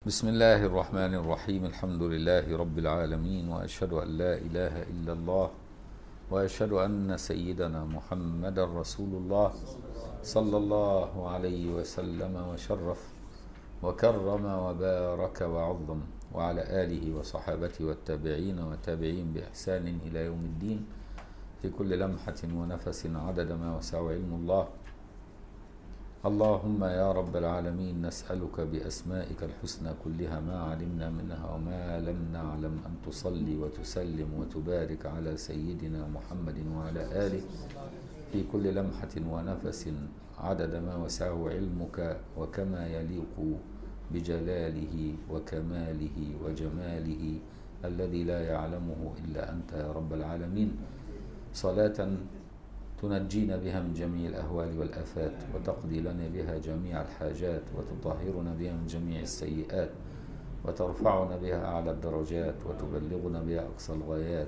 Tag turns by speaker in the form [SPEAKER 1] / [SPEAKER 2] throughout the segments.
[SPEAKER 1] بسم الله الرحمن الرحيم الحمد لله رب العالمين واشهد ان لا اله الا الله واشهد ان سيدنا محمدا رسول الله صلى الله عليه وسلم وشرف وكرم وبارك وعظم وعلى اله وصحابته والتابعين والتابعين باحسان الى يوم الدين في كل لمحه ونفس عدد ما وسع علم الله اللهم يا رب العالمين نسألك بأسمائك الحسنى كلها ما علمنا منها وما لم نعلم أن تصلي وتسلم وتبارك على سيدنا محمد وعلى آله في كل لمحة ونفس عدد ما وسعه علمك وكما يليق بجلاله وكماله وجماله الذي لا يعلمه إلا أنت يا رب العالمين صلاة تنجينا بها من جميع الأهوال والآفات وتقضي لنا بها جميع الحاجات وتطهرنا بها من جميع السيئات وترفعنا بها أعلى الدرجات وتبلغنا بها أقصى الغايات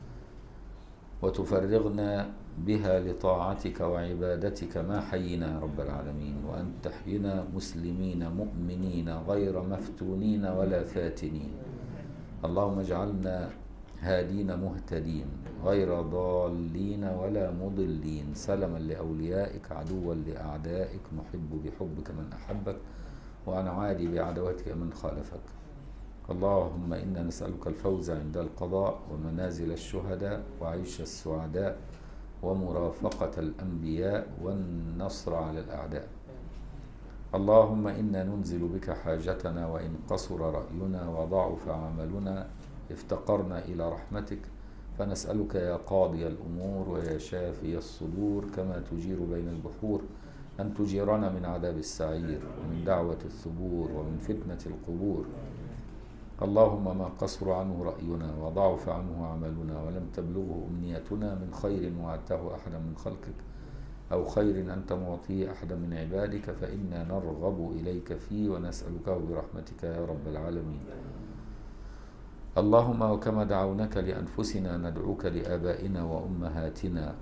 [SPEAKER 1] وتفرغنا بها لطاعتك وعبادتك ما حينا يا رب العالمين وأن تحينا مسلمين مؤمنين غير مفتونين ولا فاتنين اللهم اجعلنا هادين مهتدين غير ضالين ولا مضلين سلما لأوليائك عدوا لأعدائك نحب بحبك من أحبك ونعادي بعدوتك من خالفك اللهم إنا نسألك الفوز عند القضاء ومنازل الشهداء وعيش السعداء ومرافقة الأنبياء والنصر على الأعداء اللهم إنا ننزل بك حاجتنا وإن قصر رأينا وضعف عملنا افتقرنا إلى رحمتك فنسألك يا قاضي الأمور ويا شافي الصدور كما تجير بين البحور أن تجيرنا من عذاب السعير ومن دعوة الثبور ومن فتنة القبور اللهم ما قصر عنه رأينا وضعف عنه عملنا ولم تبلغه أمنيتنا من خير وعدته أحدا من خلقك أو خير أنت معطيه أحدا من عبادك فإنا نرغب إليك فيه ونسألكه برحمتك يا رب العالمين اللهم وكما دعوناك لأنفسنا ندعوك لآبائنا وأمهاتنا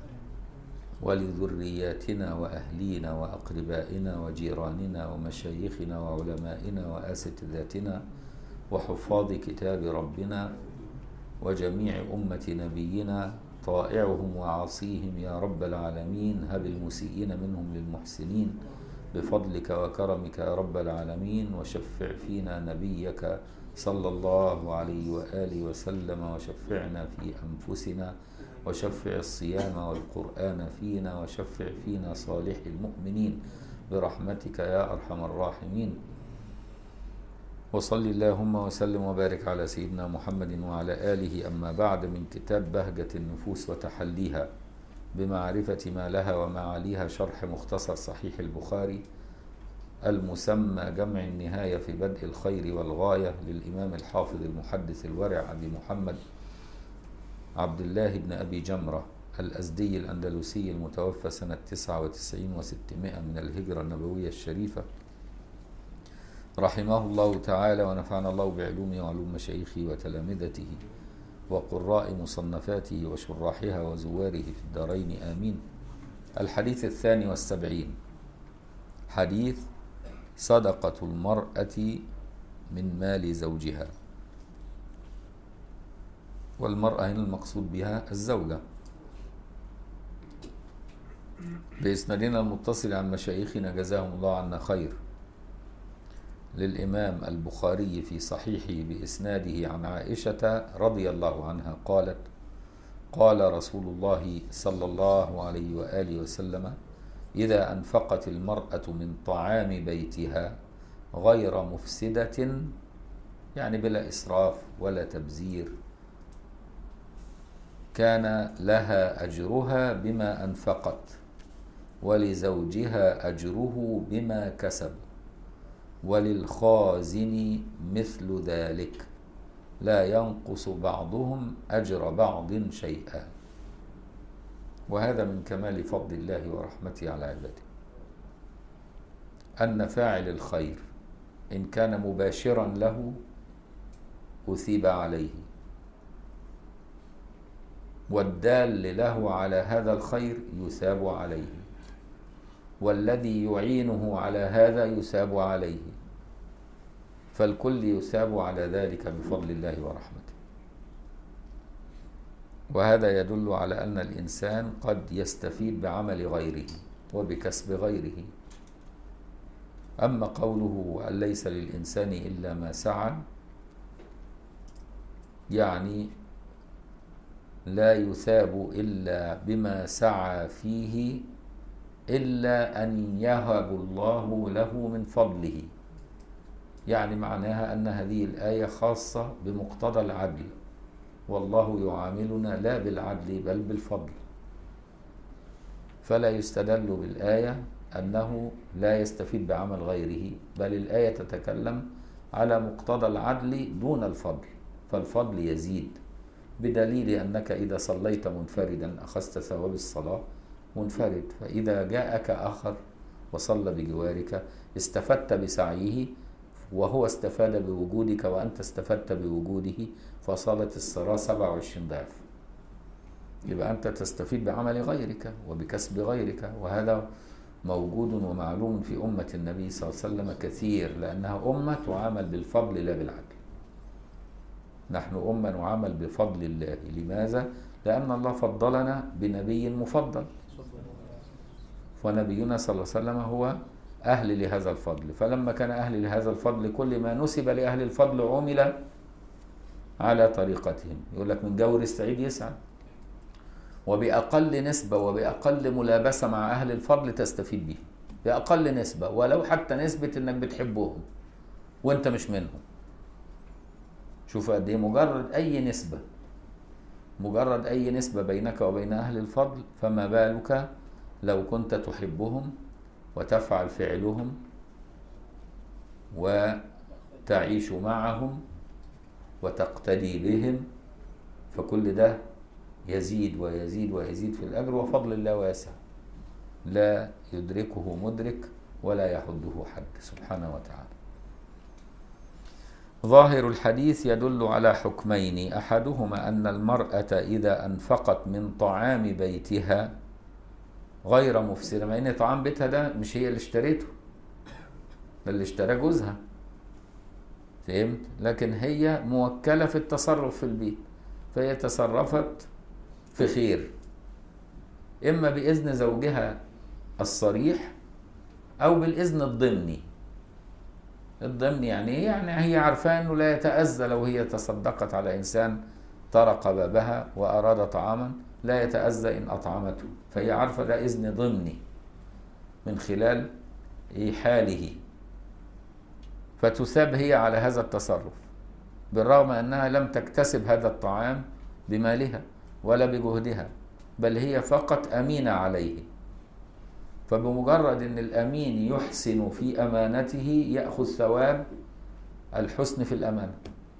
[SPEAKER 1] ولذرياتنا وأهلينا وأقربائنا وجيراننا ومشايخنا وعلمائنا وأساتذتنا وحفاظ كتاب ربنا وجميع أمة نبينا طائعهم وعاصيهم يا رب العالمين هب المسيئين منهم للمحسنين بفضلك وكرمك يا رب العالمين وشفع فينا نبيك صلى الله عليه وآله وسلم وشفعنا في أنفسنا وشفع الصيام والقرآن فينا وشفع فينا صالح المؤمنين برحمتك يا أرحم الراحمين وصل اللهم وسلم وبارك على سيدنا محمد وعلى آله أما بعد من كتاب بهجة النفوس وتحليها بمعرفة ما لها ومعاليها شرح مختصر صحيح البخاري المسمى جمع النهاية في بدء الخير والغاية للإمام الحافظ المحدث الورع أبي محمد عبد الله بن أبي جمرة الأزدي الأندلسي المتوفى سنة 99 وستمائة من الهجرة النبوية الشريفة رحمه الله تعالى ونفعنا الله بعلومه وعلوم مشايخه وتلامذته وقراء مصنفاته وشراحها وزواره في الدارين آمين الحديث الثاني والسبعين حديث صدقة المرأة من مال زوجها والمرأة هنا المقصود بها الزوجة بإسنادنا المتصل عن مشايخنا جزاهم الله عنا خير للإمام البخاري في صحيحه بإسناده عن عائشة رضي الله عنها قالت قال رسول الله صلى الله عليه وآله وسلم إذا أنفقت المرأة من طعام بيتها غير مفسدة يعني بلا إسراف ولا تبذير كان لها أجرها بما أنفقت ولزوجها أجره بما كسب وللخازن مثل ذلك لا ينقص بعضهم أجر بعض شيئا وهذا من كمال فضل الله ورحمته على عباده أن فاعل الخير إن كان مباشرا له أثيب عليه والدال له على هذا الخير يثاب عليه والذي يعينه على هذا يثاب عليه فالكل يثاب على ذلك بفضل الله ورحمته وهذا يدل على أن الإنسان قد يستفيد بعمل غيره وبكسب غيره أما قوله وأن ليس للإنسان إلا ما سعى يعني لا يثاب إلا بما سعى فيه إلا أن يهب الله له من فضله يعني معناها أن هذه الآية خاصة بمقتضى العدل والله يعاملنا لا بالعدل بل بالفضل فلا يستدل بالآية أنه لا يستفيد بعمل غيره بل الآية تتكلم على مقتضى العدل دون الفضل فالفضل يزيد بدليل أنك إذا صليت منفردا أخذت ثواب الصلاة منفرد فإذا جاءك آخر وصلى بجوارك استفدت بسعيه وهو استفاد بوجودك وأنت استفدت بوجوده فصارت الصلاة 27 ضعف يبقى أنت تستفيد بعمل غيرك وبكسب غيرك وهذا موجود ومعلوم في أمة النبي صلى الله عليه وسلم كثير لأنها أمة تعامل بالفضل لا بالعدل نحن أمة نعامل بفضل الله لماذا؟ لأن الله فضلنا بنبي مفضل ونبينا صلى الله عليه وسلم هو أهل لهذا الفضل فلما كان أهل لهذا الفضل كل ما نسب لأهل الفضل عمل على طريقتهم يقول لك من جور السعيد يسعى وبأقل نسبة وبأقل ملابسة مع أهل الفضل تستفيد به بأقل نسبة ولو حتى نسبة إنك بتحبهم وأنت مش منهم شوف قد إيه مجرد أي نسبة مجرد أي نسبة بينك وبين أهل الفضل فما بالك لو كنت تحبهم وتفعل فعلهم وتعيش معهم وتقتدي بهم فكل ده يزيد ويزيد ويزيد في الأجر وفضل الله واسع لا يدركه مدرك ولا يحده حد سبحانه وتعالى ظاهر الحديث يدل على حكمين احدهما ان المراه اذا انفقت من طعام بيتها غير مفسده مع ان طعام بيتها ده مش هي اللي اشتريته ده اللي اشتراه جوزها فهمت لكن هي موكله في التصرف في البيت فهي تصرفت في خير اما باذن زوجها الصريح او بالاذن الضمني الضمن يعني ايه؟ يعني هي عارفاه انه لا يتأذى لو هي تصدقت على انسان طرق بابها واراد طعاما لا يتأذى ان اطعمته فهي عارفه ده اذن ضمني من خلال إيه حاله فتثاب هي على هذا التصرف بالرغم انها لم تكتسب هذا الطعام بمالها ولا بجهدها بل هي فقط امينه عليه فبمجرد ان الامين يحسن في امانته ياخذ ثواب الحسن في الامانه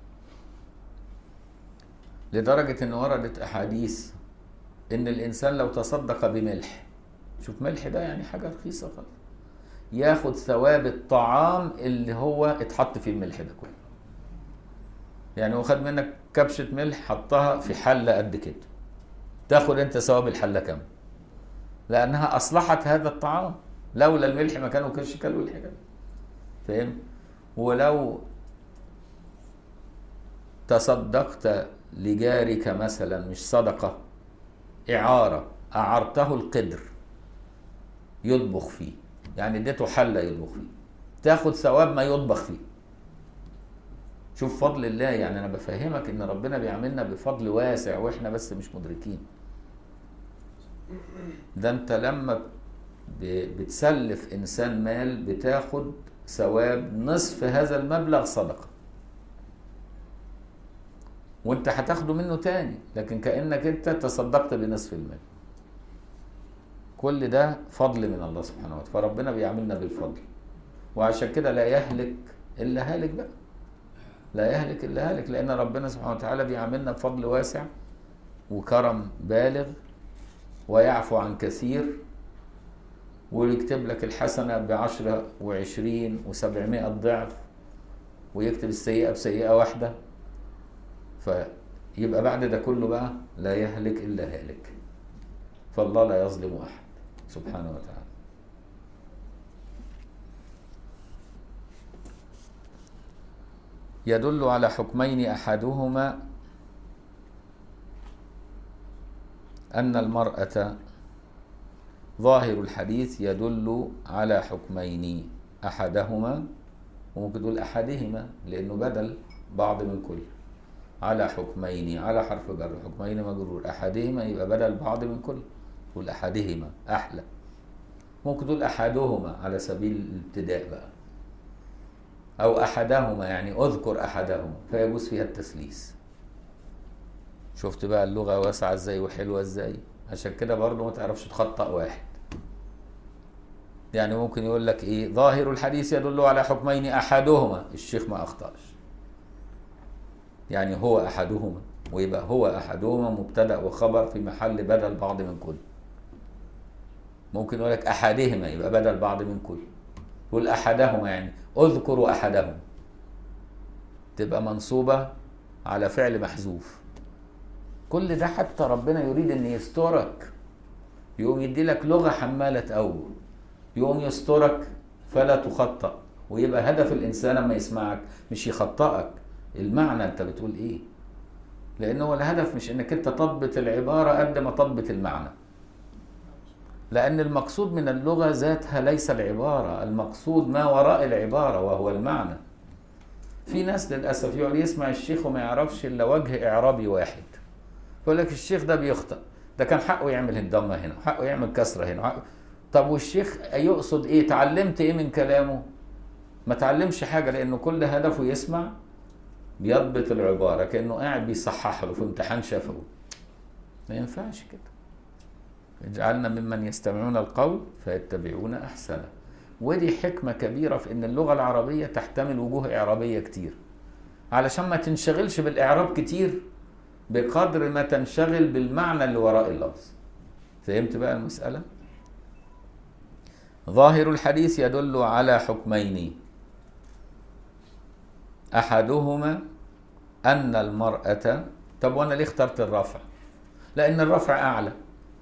[SPEAKER 1] لدرجه ان وردت احاديث ان الانسان لو تصدق بملح شوف ملح ده يعني حاجه رخيصه خالص ياخد ثواب الطعام اللي هو اتحط فيه الملح ده كله يعني هو خد منك كبشه ملح حطها في حله قد كده تاخد انت ثواب الحله كامله لانها اصلحت هذا الطعام لولا الملح ما كانوا كانش كلوا الحاجه فاهم ولو تصدقت لجارك مثلا مش صدقه اعاره اعرته القدر يطبخ فيه يعني اديته حله يطبخ فيه تاخد ثواب ما يطبخ فيه شوف فضل الله يعني انا بفهمك ان ربنا بيعاملنا بفضل واسع واحنا بس مش مدركين ده انت لما بتسلف انسان مال بتاخد ثواب نصف هذا المبلغ صدقه وانت هتاخده منه تاني لكن كانك انت تصدقت بنصف المال كل ده فضل من الله سبحانه وتعالى فربنا بيعاملنا بالفضل وعشان كده لا يهلك الا هالك بقى لا يهلك الا هالك لان ربنا سبحانه وتعالى بيعاملنا بفضل واسع وكرم بالغ ويعفو عن كثير ويكتب لك الحسنة بعشرة وعشرين وسبعمائة ضعف ويكتب السيئة بسيئة واحدة فيبقى بعد ده كله بقى لا يهلك إلا هالك فالله لا يظلم أحد سبحانه وتعالى يدل على حكمين احدهما ان المراه ظاهر الحديث يدل على حكمين احدهما وممكن تقول احدهما لانه بدل بعض من كل على حكمين على حرف جر حكمين مجرور احدهما يبقى بدل بعض من كل تقول احدهما احلى ممكن تقول احدهما على سبيل الابتداء بقى او احدهما يعني اذكر احدهما فيجوز فيها التثليث شفت بقى اللغه واسعه ازاي وحلوه ازاي عشان كده برضه ما تعرفش تخطأ واحد يعني ممكن يقول لك ايه ظاهر الحديث يدل على حكمين احدهما الشيخ ما اخطاش يعني هو احدهما ويبقى هو احدهما مبتدا وخبر في محل بدل بعض من كل ممكن يقول لك احدهما يبقى بدل بعض من كل يقول احدهما يعني اذكر احدهم تبقى منصوبه على فعل محذوف كل ده حتى ربنا يريد ان يسترك يقوم يدي لك لغه حماله اول يقوم يسترك فلا تخطأ ويبقى هدف الانسان لما يسمعك مش يخطئك المعنى انت بتقول ايه لان هو الهدف مش انك انت تضبط العباره قد ما تضبط المعنى لان المقصود من اللغه ذاتها ليس العباره المقصود ما وراء العباره وهو المعنى في ناس للاسف يقعد يسمع الشيخ وما يعرفش الا وجه اعرابي واحد يقول لك الشيخ ده بيخطئ ده كان حقه يعمل الضمه هنا حقه يعمل كسره هنا حقه طب والشيخ يقصد ايه تعلمت ايه من كلامه ما تعلمش حاجه لانه كل هدفه يسمع بيضبط العباره كانه قاعد بيصحح له في امتحان شفوي ما ينفعش كده اجعلنا ممن يستمعون القول فيتبعون احسنه ودي حكمه كبيره في ان اللغه العربيه تحتمل وجوه اعرابيه كتير علشان ما تنشغلش بالاعراب كتير بقدر ما تنشغل بالمعنى اللي وراء اللفظ فهمت بقى المساله ظاهر الحديث يدل على حكمين احدهما ان المراه طب وانا ليه اخترت الرفع لان الرفع اعلى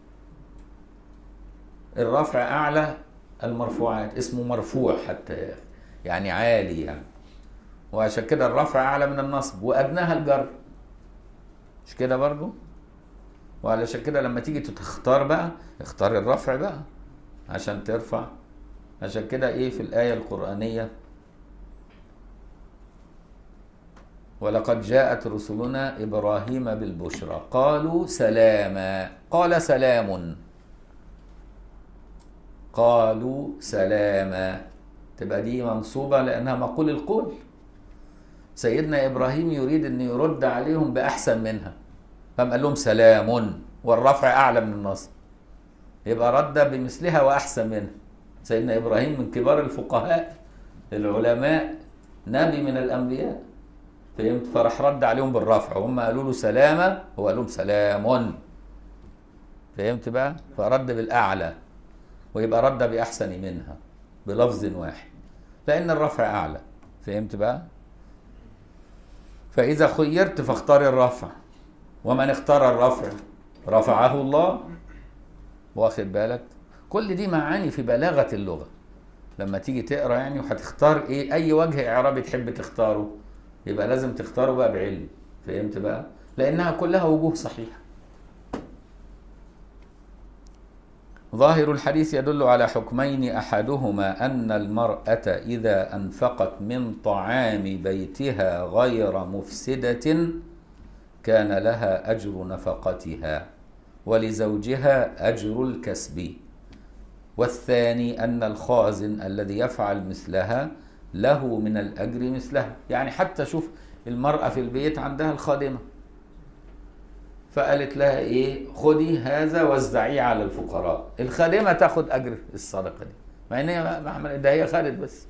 [SPEAKER 1] الرفع اعلى المرفوعات اسمه مرفوع حتى يا اخي يعني عالي يعني وعشان كده الرفع اعلى من النصب وادناها الجر مش كده برضو وعلشان كده لما تيجي تختار بقى اختار الرفع بقى عشان ترفع عشان كده ايه في الآية القرآنية ولقد جاءت رسلنا إبراهيم بالبشرى قالوا سلاما قال سلام قالوا سلاما تبقى دي منصوبة لأنها مقول القول سيدنا إبراهيم يريد أن يرد عليهم بأحسن منها فقام قال لهم سلام والرفع أعلى من النصب يبقى رد بمثلها وأحسن منها سيدنا إبراهيم من كبار الفقهاء العلماء نبي من الأنبياء فهمت فراح رد عليهم بالرفع وهم قالوا له سلامة هو قال لهم سلام فهمت بقى فرد بالأعلى ويبقى رد بأحسن منها بلفظ واحد لأن الرفع أعلى فهمت بقى فإذا خيرت فاختار الرفع ومن اختار الرفع رفعه الله واخد بالك كل دي معاني في بلاغة اللغة لما تيجي تقرا يعني وهتختار ايه اي وجه اعرابي تحب تختاره يبقى لازم تختاره بقى بعلم فهمت بقى لانها كلها وجوه صحيحه ظاهر الحديث يدل على حكمين احدهما ان المراه اذا انفقت من طعام بيتها غير مفسده كان لها اجر نفقتها ولزوجها اجر الكسب والثاني ان الخازن الذي يفعل مثلها له من الاجر مثلها يعني حتى شوف المراه في البيت عندها الخادمه فقالت لها ايه خدي هذا وزعيه على الفقراء الخادمه تاخد اجر الصدقه دي مع ان هي ما عملت ده هي خدت بس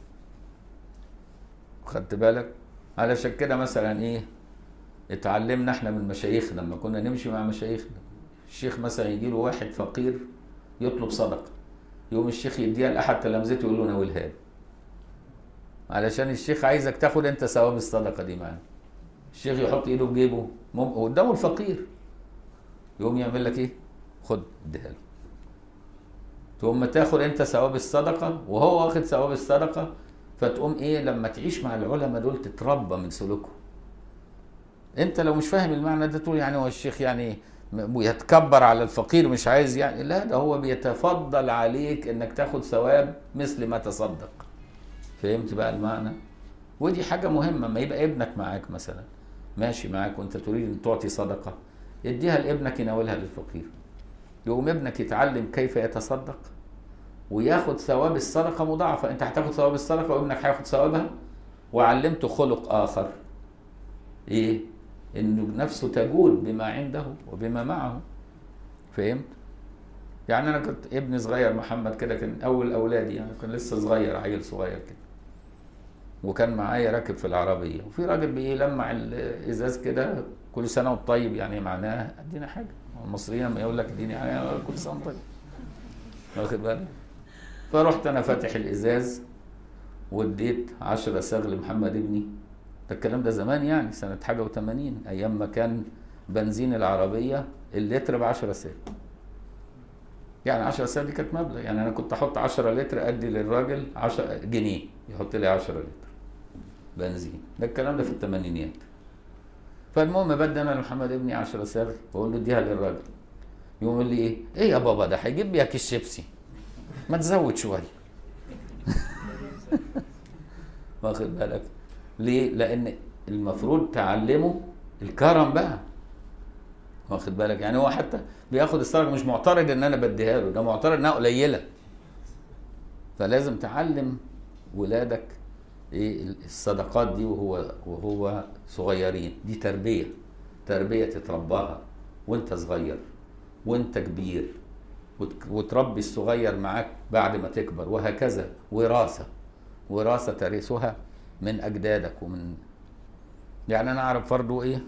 [SPEAKER 1] خدت بالك علشان كده مثلا ايه اتعلمنا احنا من مشايخنا لما كنا نمشي مع مشايخنا الشيخ مثلا يجي له واحد فقير يطلب صدقه يقوم الشيخ يديها لاحد تلامذته يقول له ناولها له علشان الشيخ عايزك تاخد انت ثواب الصدقه دي معاه الشيخ يحط ايده في جيبه قدامه الفقير يقوم يعمل لك ايه خد اديها له تقوم تاخد انت ثواب الصدقه وهو واخد ثواب الصدقه فتقوم ايه لما تعيش مع العلماء دول تتربى من سلوكهم انت لو مش فاهم المعنى ده تقول يعني هو الشيخ يعني م- يتكبر على الفقير مش عايز يعني لا ده هو بيتفضل عليك انك تاخد ثواب مثل ما تصدق فهمت بقى المعنى ودي حاجة مهمة ما يبقى ابنك معاك مثلا ماشي معاك وانت تريد ان تعطي صدقة اديها لابنك يناولها للفقير يقوم ابنك يتعلم كيف يتصدق وياخد ثواب الصدقة مضاعفة انت هتاخد ثواب الصدقة وابنك هياخد ثوابها وعلمته خلق آخر ايه انه نفسه تجول بما عنده وبما معه فهمت يعني انا كنت ابني صغير محمد كده كان اول اولادي يعني كان لسه صغير عيل صغير كده وكان معايا راكب في العربيه وفي راجل بيلمع الازاز كده كل سنه وانت طيب يعني معناه ادينا حاجه المصريين لما يقول لك اديني حاجه كل سنه وانت طيب واخد بالك فرحت انا فاتح الازاز واديت 10 صاغ لمحمد ابني ده الكلام ده زمان يعني سنة حاجة وثمانين أيام ما كان بنزين العربية اللتر ب 10 سنت يعني 10 سنت دي كانت مبلغ يعني أنا كنت أحط 10 لتر أدي للراجل 10 جنيه يحط لي 10 لتر بنزين ده الكلام ده في الثمانينيات فالمهم بدي أنا لمحمد ابني 10 صاغ بقول له اديها للراجل يقوم يقول لي إيه؟ إيه يا بابا ده هيجيب لي كيس شيبسي ما تزود شوية واخد بالك ليه؟ لأن المفروض تعلمه الكرم بقى واخد بالك يعني هو حتى بياخد الصدقه مش معترض ان انا بديها له ده معترض انها قليله فلازم تعلم ولادك ايه الصدقات دي وهو وهو صغيرين دي تربيه تربيه تترباها وانت صغير وانت كبير وت- وتربي الصغير معاك بعد ما تكبر وهكذا وراثه وراثه ترثها من اجدادك ومن يعني انا اعرف برضه ايه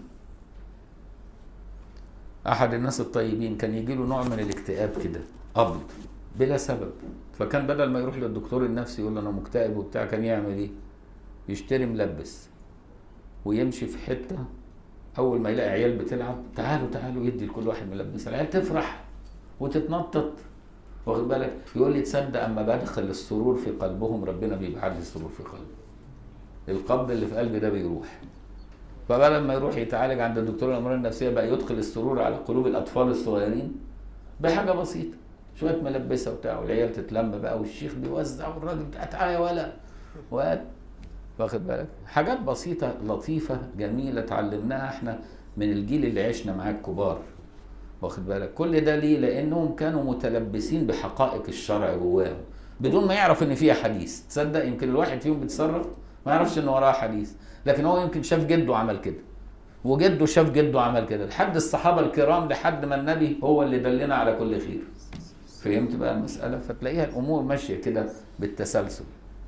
[SPEAKER 1] احد الناس الطيبين كان يجي له نوع من الاكتئاب كده قبض بلا سبب فكان بدل ما يروح للدكتور النفسي يقول له انا مكتئب وبتاع كان يعمل ايه يشتري ملبس ويمشي في حته اول ما يلاقي عيال بتلعب تعالوا تعالوا يدي لكل واحد ملبس العيال تفرح وتتنطط واخد بالك يقول لي تصدق اما بدخل السرور في قلبهم ربنا بيبعت لي السرور في قلبي القبض اللي في قلبي ده بيروح فبدل ما يروح يتعالج عند الدكتور الامراض النفسيه بقى يدخل السرور على قلوب الاطفال الصغيرين بحاجه بسيطه شويه ملبسه وبتاع والعيال تتلم بقى والشيخ بيوزع والراجل بتاع تعالى يا ولا وقت واخد بالك حاجات بسيطه لطيفه جميله اتعلمناها احنا من الجيل اللي عشنا معاه الكبار واخد بالك كل ده ليه لانهم كانوا متلبسين بحقائق الشرع جواهم بدون ما يعرف ان فيها حديث تصدق يمكن الواحد فيهم بيتصرف ما يعرفش ان وراه حديث لكن هو يمكن شاف جده عمل كده وجده شاف جده عمل كده لحد الصحابه الكرام لحد ما النبي هو اللي دلنا على كل خير فهمت بقى المساله فتلاقيها الامور ماشيه كده بالتسلسل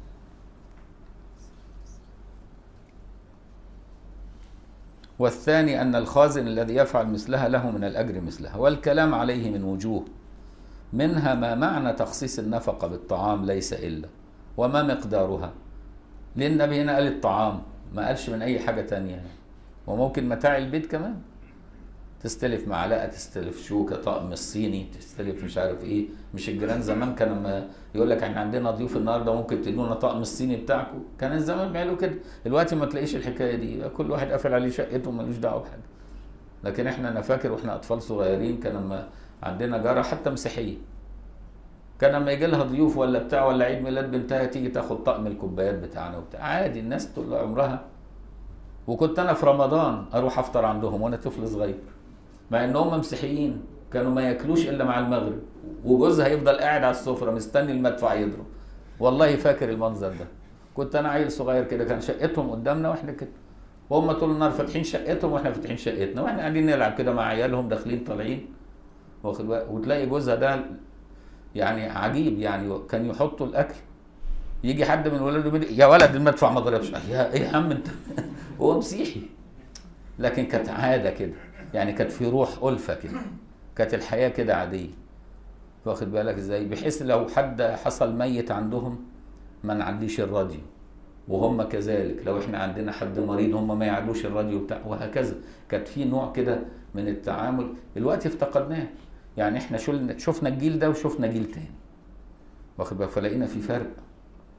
[SPEAKER 1] والثاني أن الخازن الذي يفعل مثلها له من الأجر مثلها والكلام عليه من وجوه منها ما معنى تخصيص النفقة بالطعام ليس إلا وما مقدارها لأن النبي هنا قال الطعام ما قالش من أي حاجة تانية وممكن متاع البيت كمان تستلف معلقة تستلف شوكة طقم الصيني تستلف مش عارف ايه مش الجيران زمان كان لما يقول لك احنا عندنا ضيوف النهارده ممكن تدونا طقم الصيني بتاعكم كان زمان بيعملوا كده دلوقتي ما تلاقيش الحكايه دي يبقى كل واحد قافل عليه شقته ملوش دعوه بحاجه لكن احنا انا فاكر واحنا اطفال صغيرين كان لما عندنا جاره حتى مسيحيه كان لما يجي لها ضيوف ولا بتاع ولا عيد ميلاد بنتها تيجي تاخد طقم الكوبايات بتاعنا وبتاع عادي الناس طول عمرها وكنت انا في رمضان اروح افطر عندهم وانا طفل صغير مع ان هم مسيحيين كانوا ما ياكلوش الا مع المغرب وجوزها يفضل قاعد على السفره مستني المدفع يضرب والله فاكر المنظر ده كنت انا عيل صغير كده كان شقتهم قدامنا واحنا كده وهم طول النهار فاتحين شقتهم واحنا فاتحين شقتنا واحنا قاعدين نلعب كده مع عيالهم داخلين طالعين واخد بالك وتلاقي جوزها ده يعني عجيب يعني كان يحطوا الاكل يجي حد من ولاده يقول يا ولد المدفع ما ضربش يا ايه يا عم انت هو مسيحي لكن كانت عاده كده يعني كانت في روح ألفة كده كانت الحياة كده عادية واخد بالك ازاي بحيث لو حد حصل ميت عندهم ما نعديش الراديو وهم كذلك لو احنا عندنا حد مريض هم ما يعدوش الراديو بتاع وهكذا كانت في نوع كده من التعامل دلوقتي افتقدناه يعني احنا شلنا شفنا الجيل ده وشفنا جيل تاني واخد بالك فلقينا في فرق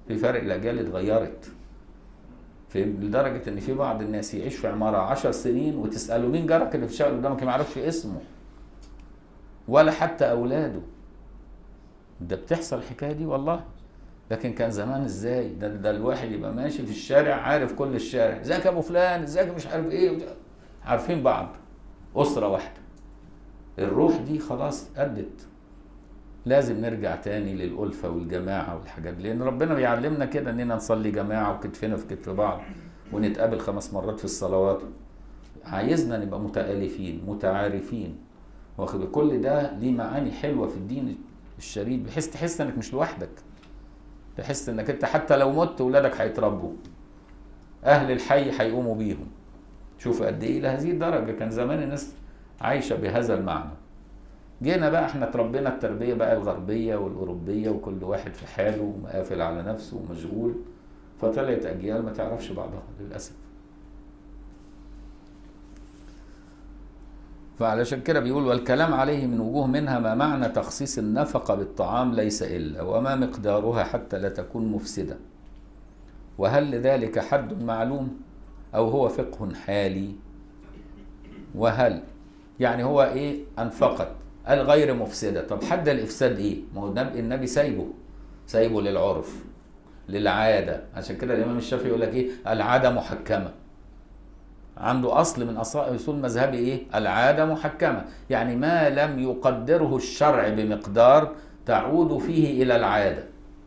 [SPEAKER 1] في فرق الاجيال اتغيرت في لدرجه ان في بعض الناس يعيش في عماره عشر سنين وتساله مين جارك اللي في الشقه اللي قدامك ما يعرفش اسمه ولا حتى اولاده ده بتحصل الحكايه دي والله لكن كان زمان ازاي ده, ده الواحد يبقى ماشي في الشارع عارف كل الشارع ازيك يا ابو فلان ازيك مش عارف ايه عارفين بعض اسره واحده الروح دي خلاص ادت لازم نرجع تاني للألفة والجماعة والحاجات دي لأن ربنا بيعلمنا كده إننا نصلي جماعة وكتفنا في كتف بعض ونتقابل خمس مرات في الصلوات عايزنا نبقى متآلفين متعارفين واخد كل ده ليه معاني حلوة في الدين الشريف بحيث تحس إنك مش لوحدك تحس إنك أنت حتى لو مت ولادك هيتربوا أهل الحي هيقوموا بيهم شوف قد إيه لهذه الدرجة كان زمان الناس عايشة بهذا المعنى جينا بقى احنا اتربينا التربيه بقى الغربيه والاوروبيه وكل واحد في حاله ومقافل على نفسه ومشغول فطلعت اجيال ما تعرفش بعضها للاسف فعلشان كده بيقول والكلام عليه من وجوه منها ما معنى تخصيص النفقه بالطعام ليس الا وما مقدارها حتى لا تكون مفسده وهل لذلك حد معلوم او هو فقه حالي وهل يعني هو ايه انفقت قال غير مفسده طب حد الافساد ايه ما هو النبي, النبي سايبه سايبه للعرف للعاده عشان كده الامام الشافعي يقول لك ايه العاده محكمه عنده اصل من اصول مذهبي ايه العاده محكمه يعني ما لم يقدره الشرع بمقدار تعود فيه الى العاده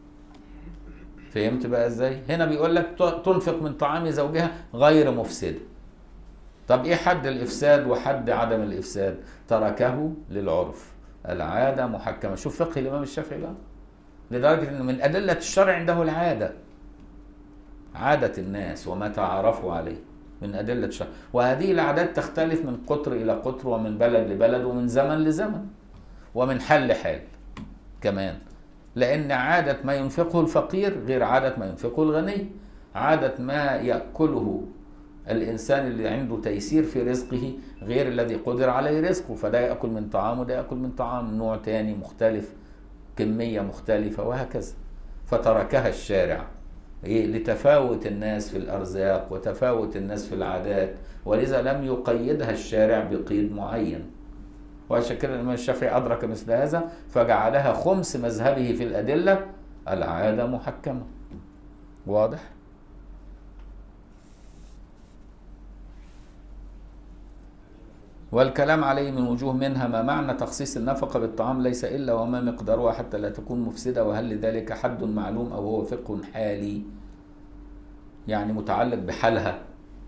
[SPEAKER 1] فهمت بقى ازاي هنا بيقول لك تنفق من طعام زوجها غير مفسده طب ايه حد الافساد وحد عدم الافساد تركه للعرف العاده محكمه شوف فقه الامام الشافعي بقى لدرجه ان من ادله الشرع عنده العاده عاده الناس وما تعارفوا عليه من ادله الشرع وهذه العادات تختلف من قطر الى قطر ومن بلد لبلد ومن زمن لزمن ومن حال لحال كمان لان عاده ما ينفقه الفقير غير عاده ما ينفقه الغني عاده ما ياكله الانسان اللي عنده تيسير في رزقه غير الذي قدر عليه رزقه فده ياكل من طعام وده ياكل من طعام نوع تاني مختلف كميه مختلفه وهكذا فتركها الشارع إيه لتفاوت الناس في الارزاق وتفاوت الناس في العادات ولذا لم يقيدها الشارع بقيد معين وعشان كده الامام الشافعي ادرك مثل هذا فجعلها خمس مذهبه في الادله العاده محكمه واضح والكلام عليه من وجوه منها ما معنى تخصيص النفقة بالطعام ليس إلا وما مقدارها حتى لا تكون مفسدة وهل لذلك حد معلوم أو هو فقه حالي يعني متعلق بحالها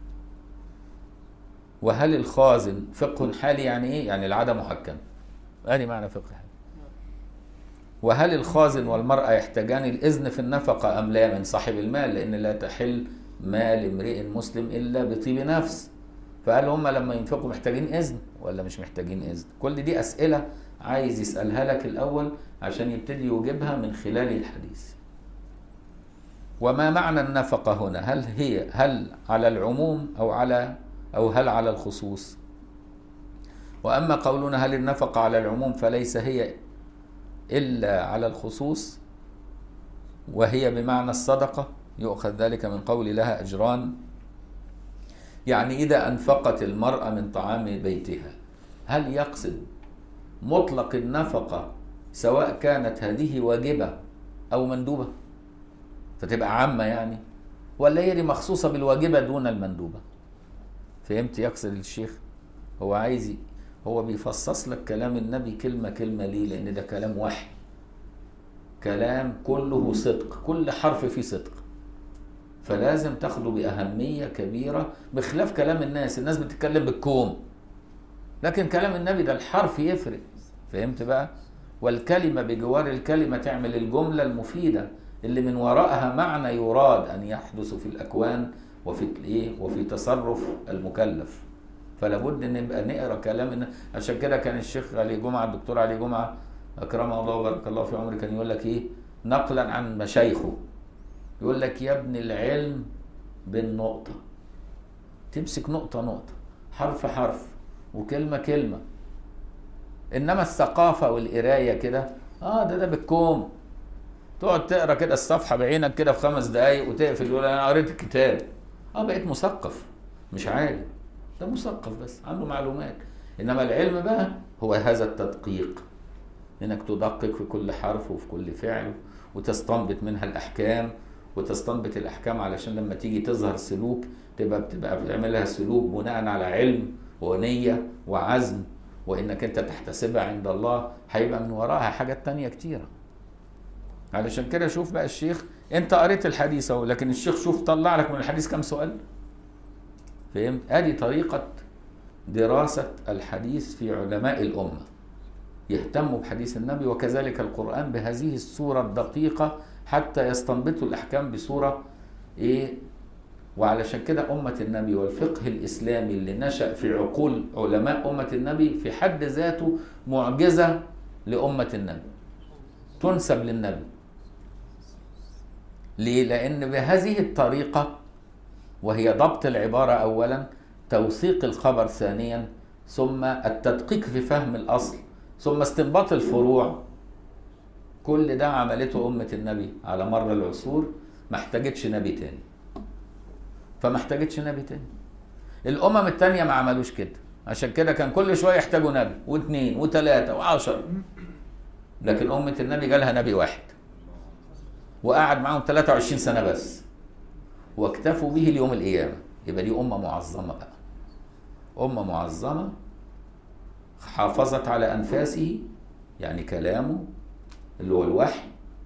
[SPEAKER 1] وهل الخازن فقه حالي يعني إيه؟ يعني العادة محكم أدي معنى فقه حالي وهل الخازن والمرأة يحتاجان الإذن في النفقة أم لا من صاحب المال لأن لا تحل مال امرئ مسلم إلا بطيب نفس فهل هم لما ينفقوا محتاجين اذن ولا مش محتاجين اذن كل دي اسئله عايز يسالها لك الاول عشان يبتدي يجيبها من خلال الحديث وما معنى النفقه هنا هل هي هل على العموم او على او هل على الخصوص واما قولنا هل النفقه على العموم فليس هي الا على الخصوص وهي بمعنى الصدقه يؤخذ ذلك من قول لها اجران يعني إذا أنفقت المرأة من طعام بيتها هل يقصد مطلق النفقة سواء كانت هذه واجبة أو مندوبة فتبقى عامة يعني ولا هي دي مخصوصة بالواجبة دون المندوبة فهمت يقصد الشيخ هو عايز هو بيفصص لك كلام النبي كلمة كلمة ليه لأن ده كلام وحي كلام كله صدق كل حرف فيه صدق فلازم تاخده بأهمية كبيرة بخلاف كلام الناس الناس بتتكلم بالكوم لكن كلام النبي ده الحرف يفرق فهمت بقى والكلمة بجوار الكلمة تعمل الجملة المفيدة اللي من وراءها معنى يراد أن يحدث في الأكوان وفي الايه وفي تصرف المكلف فلا بد ان نبقى نقرا كلام الناس عشان كده كان الشيخ علي جمعه الدكتور علي جمعه اكرمه الله وبارك الله في عمره كان يقول لك ايه نقلا عن مشايخه يقول لك يا ابن العلم بالنقطة تمسك نقطة نقطة حرف حرف وكلمة كلمة إنما الثقافة والقراية كده آه ده ده بالكوم تقعد تقرا كده الصفحه بعينك كده في خمس دقايق وتقفل يقول انا قريت الكتاب اه بقيت مثقف مش عالم ده مثقف بس عنده معلومات انما العلم بقى هو هذا التدقيق انك تدقق في كل حرف وفي كل فعل وتستنبط منها الاحكام وتستنبط الاحكام علشان لما تيجي تظهر سلوك تبقى بتبقى بتعملها سلوك بناء على علم ونيه وعزم وانك انت تحتسبها عند الله هيبقى من وراها حاجات تانية كتيره علشان كده شوف بقى الشيخ انت قريت الحديث اهو لكن الشيخ شوف طلع لك من الحديث كام سؤال فهمت ادي طريقه دراسه الحديث في علماء الامه يهتموا بحديث النبي وكذلك القران بهذه الصوره الدقيقه حتى يستنبطوا الاحكام بصوره ايه وعلشان كده أمة النبي والفقه الإسلامي اللي نشأ في عقول علماء أمة النبي في حد ذاته معجزة لأمة النبي تنسب للنبي ليه؟ لأن بهذه الطريقة وهي ضبط العبارة أولا توثيق الخبر ثانيا ثم التدقيق في فهم الأصل ثم استنباط الفروع كل ده عملته أمة النبي على مر العصور ما احتاجتش نبي تاني فما احتاجتش نبي تاني الامم التانية ما عملوش كده عشان كده كان كل شويه يحتاجوا نبي واثنين وثلاثه وعشرة لكن امه النبي جالها نبي واحد وقعد معاهم 23 سنه بس واكتفوا به ليوم القيامه يبقى دي امه معظمه بقى امه معظمه حافظت على انفاسه يعني كلامه اللي هو الوحي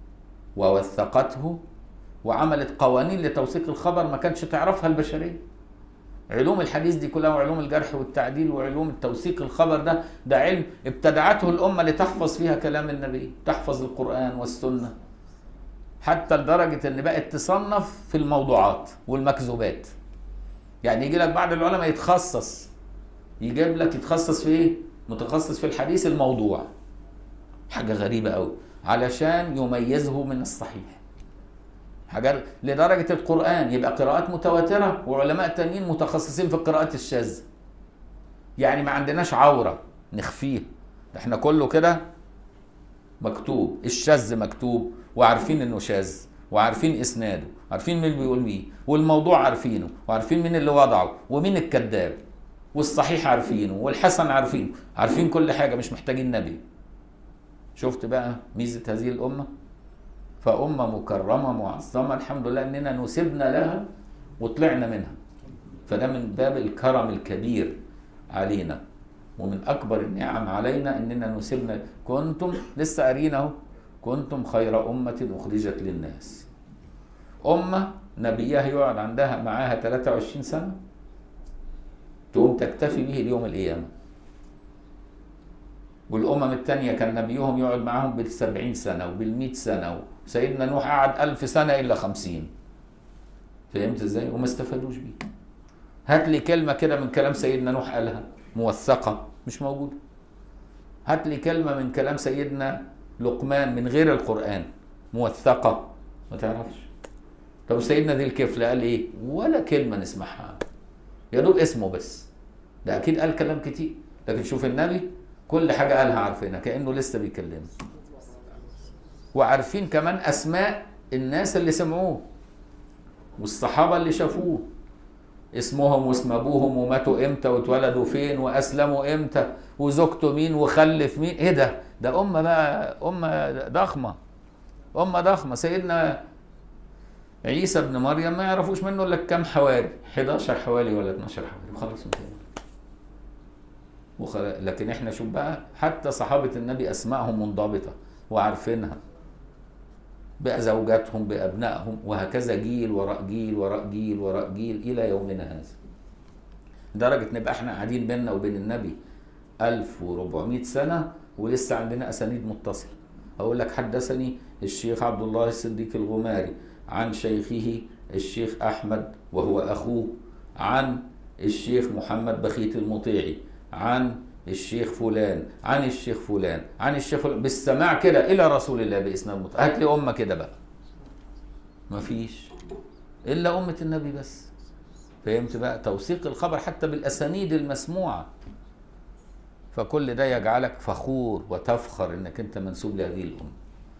[SPEAKER 1] ووثقته وعملت قوانين لتوثيق الخبر ما كانتش تعرفها البشريه علوم الحديث دي كلها وعلوم الجرح والتعديل وعلوم التوثيق الخبر ده ده علم ابتدعته الامه لتحفظ فيها كلام النبي تحفظ القران والسنه حتى لدرجه ان بقت تصنف في الموضوعات والمكذوبات يعني يجي لك بعض العلماء يتخصص يجيب لك يتخصص في ايه متخصص في الحديث الموضوع حاجه غريبه قوي علشان يميزه من الصحيح حاجات لدرجة القرآن يبقى قراءات متواترة وعلماء تانيين متخصصين في القراءات الشاذة يعني ما عندناش عورة نخفيه احنا كله كده مكتوب الشاذ مكتوب وعارفين انه شاذ وعارفين اسناده عارفين مين اللي بيقول مين والموضوع عارفينه وعارفين مين اللي وضعه ومين الكذاب والصحيح عارفينه والحسن عارفينه عارفين كل حاجة مش محتاجين نبي شفت بقى ميزة هذه الأمة فأمة مكرمة معظمة الحمد لله إننا نسبنا لها وطلعنا منها فده من باب الكرم الكبير علينا ومن أكبر النعم علينا إننا نسبنا كنتم لسه قاريين أهو كنتم خير أمة أخرجت للناس أمة نبيها يقعد عندها معاها 23 سنة تقوم تكتفي به ليوم القيامة والأمم التانية كان نبيهم يقعد معاهم بالسبعين سنة وبالمئة سنة سيدنا نوح قعد ألف سنة إلا خمسين فهمت ازاي؟ وما استفادوش بيه هات لي كلمة كده من كلام سيدنا نوح قالها موثقة مش موجودة هات لي كلمة من كلام سيدنا لقمان من غير القرآن موثقة ما تعرفش طب سيدنا ذي الكفل قال ايه؟ ولا كلمة نسمعها يا دوب اسمه بس ده أكيد قال كلام كتير لكن شوف النبي كل حاجة قالها عارفينها كأنه لسه بيكلمنا وعارفين كمان أسماء الناس اللي سمعوه والصحابة اللي شافوه اسمهم واسم أبوهم وماتوا إمتى واتولدوا فين وأسلموا إمتى وزوجته مين وخلف مين إيه ده ده أمة بقى أمة ضخمة أمة ضخمة سيدنا عيسى ابن مريم ما يعرفوش منه إلا كام حواري 11 حوالي ولا 12 حوالي خلاص انتهى وخل... لكن احنا شوف بقى حتى صحابة النبي أسمائهم منضبطة وعارفينها بقى زوجاتهم بأبنائهم وهكذا جيل وراء جيل وراء جيل وراء جيل إلى يومنا هذا لدرجة نبقى احنا قاعدين بيننا وبين النبي 1400 سنة ولسه عندنا أسانيد متصلة أقول لك حدثني الشيخ عبد الله الصديق الغماري عن شيخه الشيخ أحمد وهو أخوه عن الشيخ محمد بخيت المطيعي عن الشيخ فلان عن الشيخ فلان عن الشيخ فلان بالسماع كده الى رسول الله باسناد مطلق هات لي امه كده بقى مفيش الا امه النبي بس فهمت بقى توثيق الخبر حتى بالاسانيد المسموعه فكل ده يجعلك فخور وتفخر انك انت منسوب لهذه الامه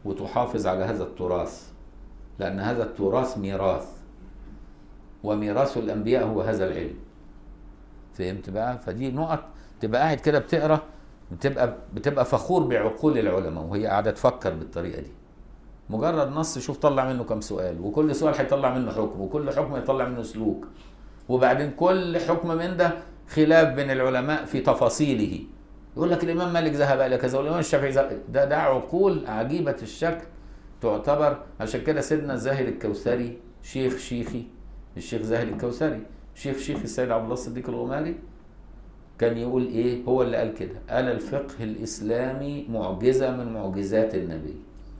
[SPEAKER 1] وتحافظ على هذا التراث لأن هذا التراث ميراث وميراث الأنبياء هو هذا العلم فهمت بقى فدي نقط تبقى قاعد كده بتقرا بتبقى بتبقى فخور بعقول العلماء وهي قاعده تفكر بالطريقه دي مجرد نص شوف طلع منه كم سؤال وكل سؤال هيطلع منه حكم وكل حكم يطلع منه سلوك وبعدين كل حكم من ده خلاف بين العلماء في تفاصيله يقول لك الامام مالك ذهب الى كذا والامام الشافعي ذهب ده ده عقول عجيبه الشكل تعتبر عشان كده سيدنا زاهر الكوثري شيخ شيخي الشيخ زاهر الكوثري شيخ شيخ السيد عبد الله الصديق الغماري كان يقول ايه هو اللي قال كده قال الفقه الاسلامي معجزه من معجزات النبي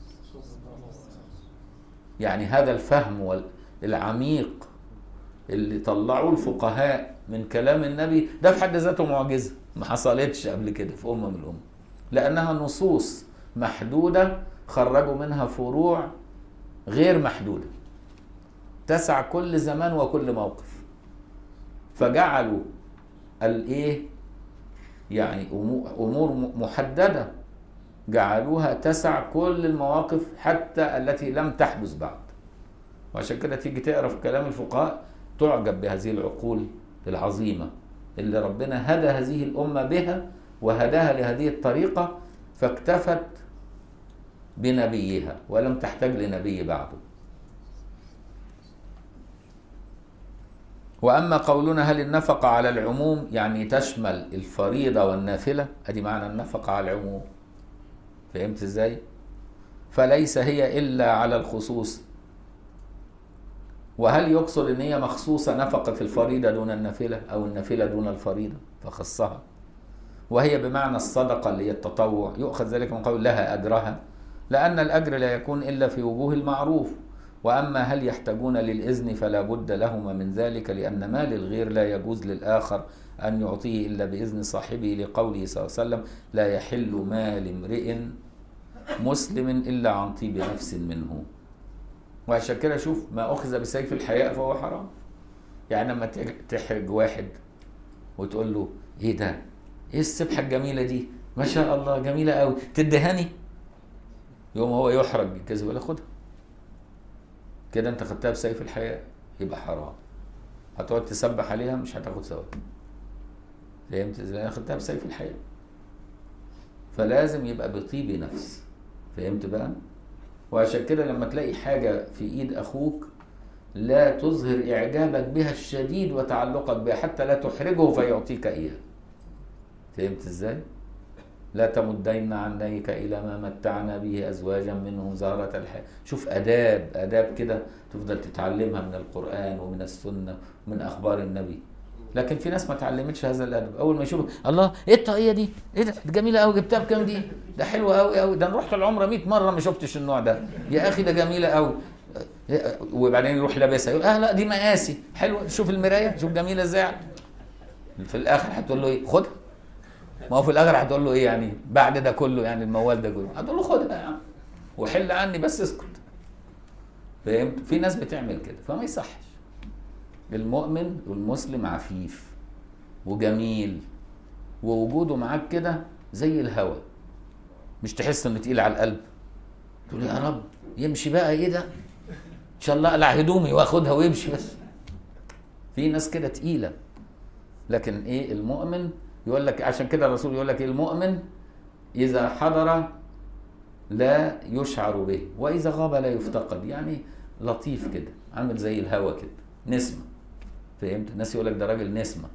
[SPEAKER 1] يعني هذا الفهم العميق اللي طلعوه الفقهاء من كلام النبي ده في حد ذاته معجزه ما حصلتش قبل كده في امم الامم لانها نصوص محدوده خرجوا منها فروع غير محدوده تسع كل زمان وكل موقف فجعلوا الايه يعني امور محدده جعلوها تسع كل المواقف حتى التي لم تحدث بعد وعشان كده تيجي تقرا في كلام الفقهاء تعجب بهذه العقول العظيمه اللي ربنا هدى هذه الامه بها وهداها لهذه الطريقه فاكتفت بنبيها ولم تحتاج لنبي بعده واما قولنا هل النفقه على العموم يعني تشمل الفريضه والنافله ادي معنى النفقه على العموم فهمت ازاي فليس هي الا على الخصوص وهل يقصد ان هي مخصوصه نفقه الفريضه دون النافله او النافله دون الفريضه فخصها وهي بمعنى الصدقه اللي هي التطوع يؤخذ ذلك من قول لها اجرها لان الاجر لا يكون الا في وجوه المعروف واما هل يحتاجون للاذن فلا بد لهما من ذلك لان ما للغير لا يجوز للاخر ان يعطيه الا باذن صاحبه لقوله صلى الله عليه وسلم لا يحل مال امرئ مسلم الا عن طيب نفس منه وعشان كده شوف ما اخذ بسيف الحياء فهو حرام يعني لما تحرج واحد وتقول له ايه ده ايه السبحه الجميله دي ما شاء الله جميله قوي تدهني يوم هو يحرج كذا ولا خدها كده انت خدتها بسيف الحياء يبقى حرام هتقعد تسبح عليها مش هتاخد ثواب فهمت ازاي انا خدتها بسيف الحياء فلازم يبقى بطيب نفس فهمت بقى وعشان كده لما تلاقي حاجة في ايد اخوك لا تظهر اعجابك بها الشديد وتعلقك بها حتى لا تحرجه فيعطيك اياها فهمت ازاي لا تمدين عينيك الى ما متعنا به ازواجا منهم زهرة الحياة شوف اداب اداب كده تفضل تتعلمها من القران ومن السنه ومن اخبار النبي لكن في ناس ما اتعلمتش هذا الادب اول ما يشوف الله ايه الطاقيه دي ايه ده جميله قوي جبتها بكام دي ده حلوه قوي قوي ده انا رحت العمره 100 مره ما شفتش النوع ده يا اخي ده جميله قوي وبعدين يروح لابسها يقول اه لا دي مقاسي حلوه شوف المرايه شوف جميله ازاي في الاخر هتقول له ايه خدها ما هو في الاخر هتقول له ايه يعني بعد ده كله يعني الموال ده كله هتقول له خدها يا عم وحل عني بس اسكت فهمت في ناس بتعمل كده فما يصحش المؤمن والمسلم عفيف وجميل ووجوده معاك كده زي الهوا مش تحس انه تقيل على القلب تقول يا رب يمشي بقى ايه ده ان شاء الله اقلع هدومي واخدها ويمشي بس في ناس كده تقيله لكن ايه المؤمن يقول لك عشان كده الرسول يقول لك المؤمن اذا حضر لا يشعر به واذا غاب لا يفتقد يعني لطيف كده عامل زي الهوا كده نسمه فهمت الناس يقول لك ده راجل نسمه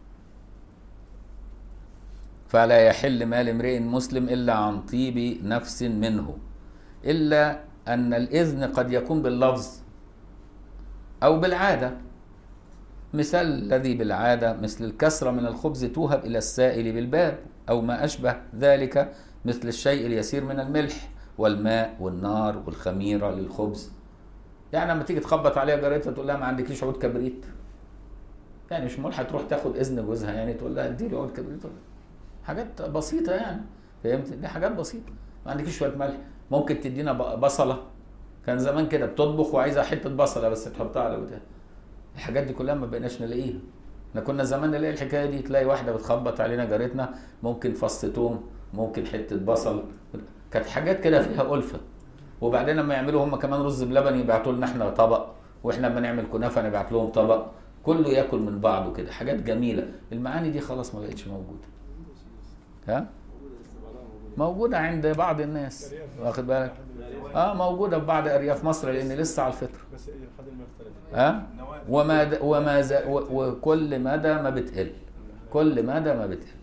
[SPEAKER 1] فلا يحل مال امرئ مسلم الا عن طيب نفس منه الا ان الاذن قد يكون باللفظ او بالعاده مثال الذي بالعاده مثل الكسره من الخبز توهب الى السائل بالباب او ما اشبه ذلك مثل الشيء اليسير من الملح والماء والنار والخميره للخبز يعني لما تيجي تخبط عليها جارتها تقول لها ما عندكيش عود كبريت يعني مش ملحة تروح تاخد اذن جوزها يعني تقول لها ادي لي عود كبريت حاجات بسيطه يعني فهمت دي حاجات بسيطه ما عندكيش شويه ملح ممكن تدينا بصله كان زمان كده بتطبخ وعايزه حته بصله بس تحطها على بتاع الحاجات دي كلها ما بقيناش نلاقيها احنا كنا زمان نلاقي الحكايه دي تلاقي واحده بتخبط علينا جارتنا ممكن فص توم ممكن حته بصل كانت حاجات كده فيها الفه وبعدين لما يعملوا هم كمان رز بلبن يبعتوا لنا احنا طبق واحنا لما نعمل كنافه نبعت لهم طبق كله ياكل من بعضه كده حاجات جميله المعاني دي خلاص ما بقتش موجوده ها موجوده عند بعض الناس واخد بالك اه موجوده في بعض ارياف مصر لان لسه على الفطر
[SPEAKER 2] بس ايه خد المختلف
[SPEAKER 1] ها وما د... وما ز... و... وكل مدى ما بتقل كل مدى ما بتقل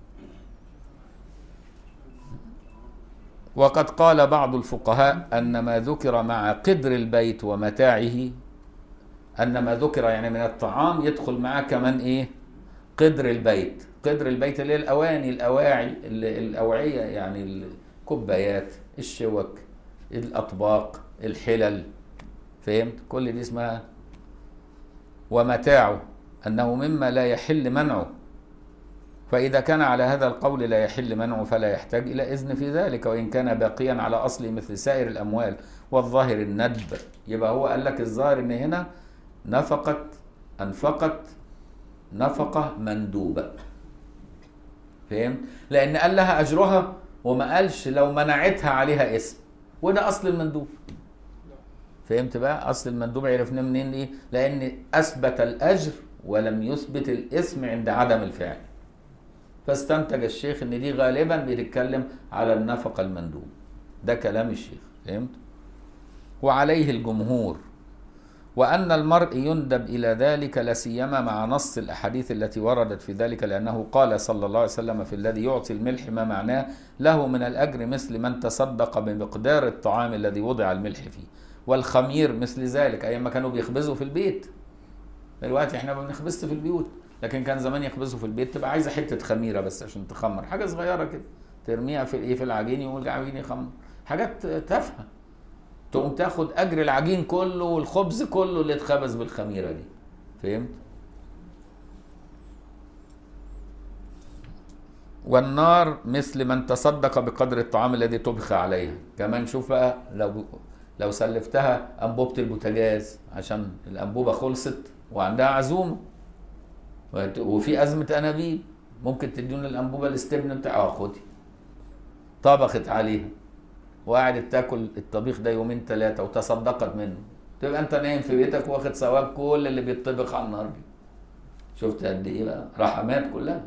[SPEAKER 1] وقد قال بعض الفقهاء ان ما ذكر مع قدر البيت ومتاعه ان ما ذكر يعني من الطعام يدخل معاه كمان ايه قدر البيت قدر البيت اللي هي الاواني الاواعي ال- الاوعيه يعني الكوبايات الشوك الاطباق الحلل فهمت كل دي اسمها ومتاعه انه مما لا يحل منعه فإذا كان على هذا القول لا يحل منعه فلا يحتاج إلى إذن في ذلك وإن كان باقيا على أصله مثل سائر الأموال والظاهر الندب يبقى هو قال لك الظاهر إن هنا نفقت أنفقت نفقة مندوبة فهمت؟ لأن قال لها أجرها وما قالش لو منعتها عليها اسم وده أصل المندوب فهمت بقى أصل المندوب عرفناه منين إيه؟ لأن أثبت الأجر ولم يثبت الاسم عند عدم الفعل فاستنتج الشيخ ان دي غالبا بيتكلم على النفقه المندوب ده كلام الشيخ فهمت وعليه الجمهور وان المرء يندب الى ذلك لا سيما مع نص الاحاديث التي وردت في ذلك لانه قال صلى الله عليه وسلم في الذي يعطي الملح ما معناه له من الاجر مثل من تصدق بمقدار الطعام الذي وضع الملح فيه والخمير مثل ذلك ايام ما كانوا بيخبزوا في البيت دلوقتي احنا ما بنخبزش في البيوت لكن كان زمان يخبزوا في البيت تبقى عايزه حته خميره بس عشان تخمر حاجه صغيره كده ترميها في الايه في العجين يقول العجين يخمر حاجات تافهه تقوم تاخد اجر العجين كله والخبز كله اللي اتخبز بالخميره دي فهمت والنار مثل من تصدق بقدر الطعام الذي طبخ عليها كمان شوف بقى لو لو سلفتها انبوبه البوتاجاز عشان الانبوبه خلصت وعندها عزومه وفي أزمة أنابيب ممكن تدينا الأنبوبة الاستبن بتاع اه خدي طبخت عليها وقعدت تاكل الطبيخ ده يومين ثلاثة وتصدقت منه تبقى أنت نايم في بيتك واخد ثواب كل اللي بيطبخ على النار دي شفت قد إيه بقى رحمات كلها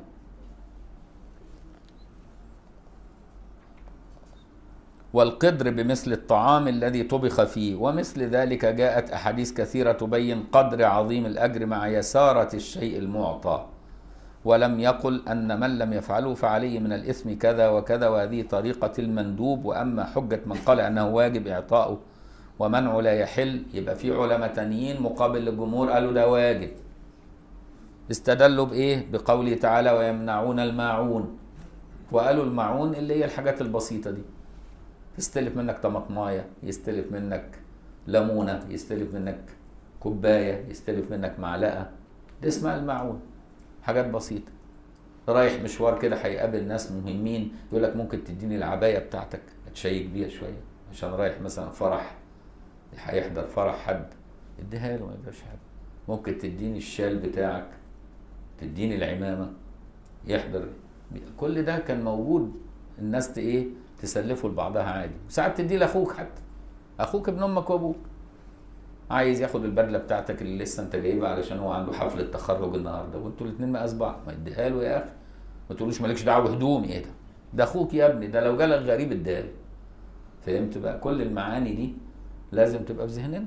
[SPEAKER 1] والقدر بمثل الطعام الذي طبخ فيه ومثل ذلك جاءت أحاديث كثيرة تبين قدر عظيم الأجر مع يسارة الشيء المعطى ولم يقل أن من لم يفعله فعليه من الإثم كذا وكذا وهذه طريقة المندوب وأما حجة من قال أنه واجب إعطاؤه ومنعه لا يحل يبقى في علماء تانيين مقابل للجمهور قالوا ده واجب استدلوا بإيه؟ بقوله تعالى ويمنعون الماعون وقالوا الماعون اللي هي الحاجات البسيطة دي يستلف منك طماطمايه يستلف منك ليمونه يستلف منك كوبايه يستلف منك معلقه دي اسمها المعون حاجات بسيطه رايح مشوار كده هيقابل ناس مهمين يقول لك ممكن تديني العبايه بتاعتك اتشيك بيها شويه عشان رايح مثلا فرح هيحضر فرح حد اديها له ما يبقاش حاجه ممكن تديني الشال بتاعك تديني العمامه يحضر كل ده كان موجود الناس ايه تسلفه لبعضها عادي وساعات تدي لاخوك حتى اخوك ابن امك وابوك عايز ياخد البدله بتاعتك اللي لسه انت جايبها علشان هو عنده حفله تخرج النهارده وانتوا الاثنين مقاس بعض ما اديها له يا اخي ما تقولوش مالكش دعوه بهدومي ايه ده ده اخوك يا ابني ده لو جالك غريب اديها له فهمت بقى كل المعاني دي لازم تبقى في ذهننا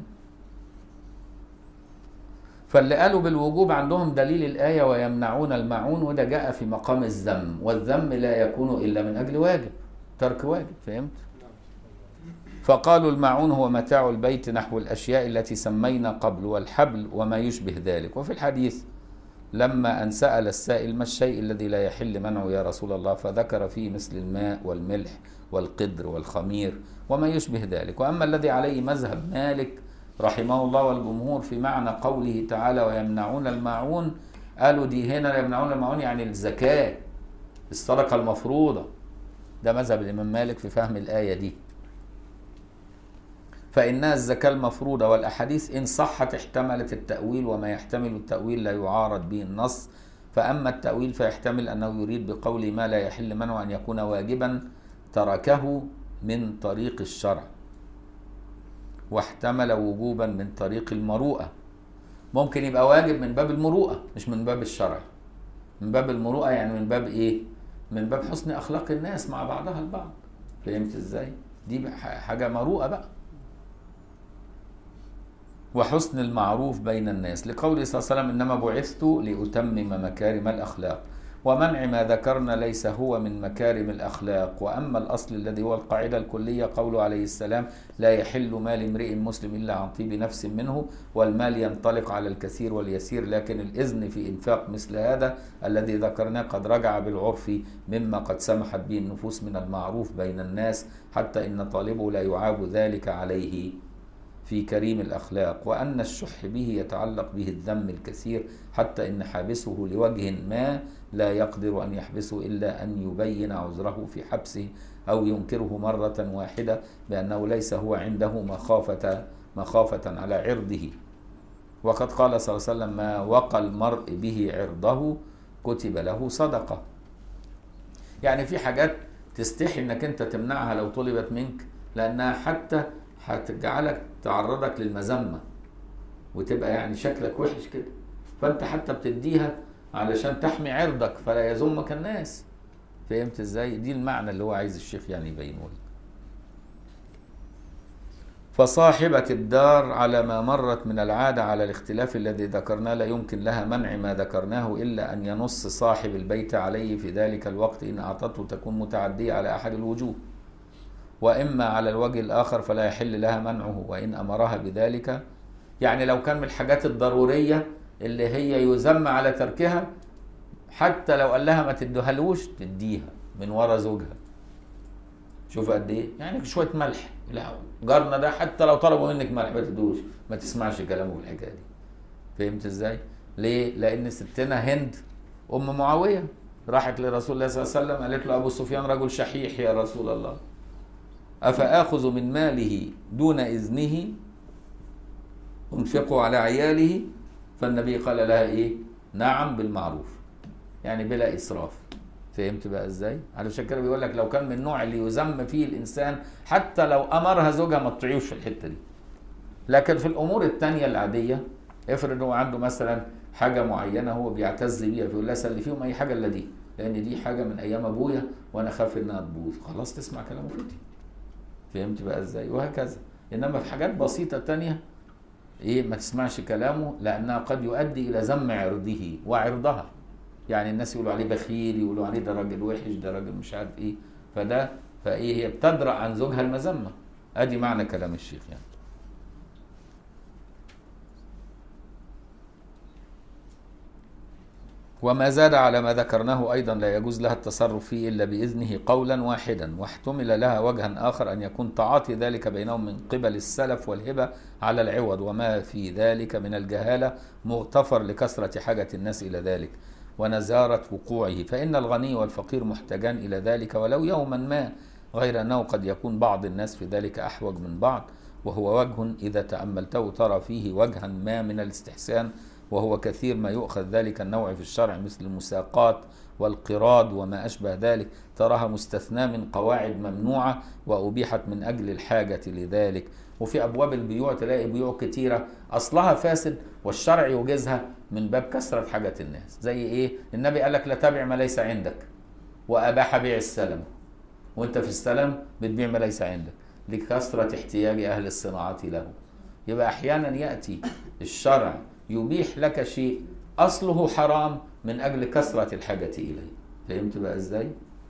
[SPEAKER 1] فاللي قالوا بالوجوب عندهم دليل الآية ويمنعون المعون وده جاء في مقام الذم والذم لا يكون إلا من أجل واجب ترك واجب فهمت فقالوا المعون هو متاع البيت نحو الأشياء التي سمينا قبل والحبل وما يشبه ذلك وفي الحديث لما أن سأل السائل ما الشيء الذي لا يحل منعه يا رسول الله فذكر فيه مثل الماء والملح والقدر والخمير وما يشبه ذلك وأما الذي عليه مذهب مالك رحمه الله والجمهور في معنى قوله تعالى ويمنعون الماعون قالوا دي هنا يمنعون الماعون يعني الزكاة الصدقة المفروضة ده مذهب الإمام مالك في فهم الآية دي فإنها الزكاة المفروضة والأحاديث إن صحت احتملت التأويل وما يحتمل التأويل لا يعارض به النص فأما التأويل فيحتمل أنه يريد بقول ما لا يحل منه أن يكون واجبا تركه من طريق الشرع واحتمل وجوبا من طريق المروءة ممكن يبقى واجب من باب المروءة مش من باب الشرع من باب المروءة يعني من باب ايه من باب حسن اخلاق الناس مع بعضها البعض فهمت ازاي دي بقى حاجة مروءة بقى وحسن المعروف بين الناس لقوله صلى الله عليه وسلم انما بعثت لاتمم مكارم الاخلاق ومنع ما ذكرنا ليس هو من مكارم الاخلاق واما الاصل الذي هو القاعده الكليه قوله عليه السلام لا يحل مال امرئ مسلم الا عن طيب نفس منه والمال ينطلق على الكثير واليسير لكن الاذن في انفاق مثل هذا الذي ذكرناه قد رجع بالعرف مما قد سمحت به النفوس من المعروف بين الناس حتى ان طالبه لا يعاب ذلك عليه في كريم الأخلاق وأن الشح به يتعلق به الذم الكثير حتى إن حابسه لوجه ما لا يقدر أن يحبسه إلا أن يبين عذره في حبسه أو ينكره مرة واحدة بأنه ليس هو عنده مخافة مخافة على عرضه وقد قال صلى الله عليه وسلم ما وقى المرء به عرضه كتب له صدقة يعني في حاجات تستحي انك انت تمنعها لو طلبت منك لانها حتى هتجعلك تعرضك للمذمه وتبقى يعني شكلك وحش كده فانت حتى بتديها علشان تحمي عرضك فلا يذمك الناس فهمت ازاي دي المعنى اللي هو عايز الشيخ يعني يبينه لك فصاحبة الدار على ما مرت من العادة على الاختلاف الذي ذكرناه لا يمكن لها منع ما ذكرناه إلا أن ينص صاحب البيت عليه في ذلك الوقت إن أعطته تكون متعدية على أحد الوجوه وإما على الوجه الآخر فلا يحل لها منعه وإن أمرها بذلك يعني لو كان من الحاجات الضرورية اللي هي يذم على تركها حتى لو قال لها ما تديهالوش تديها من ورا زوجها شوف قد ايه يعني شويه ملح لا جارنا ده حتى لو طلبوا منك ملح ما تدوش ما تسمعش كلامه في الحكايه دي فهمت ازاي ليه لان ستنا هند ام معاويه راحت لرسول الله صلى الله عليه وسلم قالت له ابو سفيان رجل شحيح يا رسول الله افاخذ من ماله دون اذنه انفقه على عياله فالنبي قال لها ايه نعم بالمعروف يعني بلا اسراف فهمت بقى ازاي علشان كده بيقول لك لو كان من النوع اللي يذم فيه الانسان حتى لو امرها زوجها ما تطيعوش في الحته دي لكن في الامور التانية العاديه افرض هو عنده مثلا حاجه معينه هو بيعتز بيها فيقول لها سلفيهم اي حاجه الا دي لان دي حاجه من ايام ابويا وانا خاف انها تبوظ خلاص تسمع كلامه في دي فهمت بقى ازاي وهكذا انما في حاجات بسيطه تانية ايه ما تسمعش كلامه لانها قد يؤدي الى ذم عرضه وعرضها يعني الناس يقولوا عليه بخيل يقولوا عليه ده راجل وحش ده راجل مش عارف ايه فده فايه هي بتدرأ عن زوجها المذمه ادي معنى كلام الشيخ يعني وما زاد على ما ذكرناه ايضا لا يجوز لها التصرف فيه الا باذنه قولا واحدا واحتمل لها وجها اخر ان يكون تعاطي ذلك بينهم من قبل السلف والهبه على العوض وما في ذلك من الجهاله مغتفر لكثره حاجه الناس الى ذلك ونزارة وقوعه فإن الغني والفقير محتاجان إلى ذلك ولو يوما ما غير أنه قد يكون بعض الناس في ذلك أحوج من بعض وهو وجه إذا تأملته ترى فيه وجها ما من الاستحسان وهو كثير ما يؤخذ ذلك النوع في الشرع مثل المساقات والقراد وما أشبه ذلك تراها مستثناة من قواعد ممنوعة وأبيحت من أجل الحاجة لذلك وفي أبواب البيوع تلاقي بيوع كتيرة أصلها فاسد والشرع يوجزها من باب كثرة حاجة الناس زي إيه النبي قال لك لا تبع ما ليس عندك وأباح بيع السلم وانت في السلم بتبيع ما ليس عندك لكثرة احتياج أهل الصناعة له يبقى أحيانا يأتي الشرع يبيح لك شيء أصله حرام من أجل كثرة الحاجة إليه فهمت بقى إزاي؟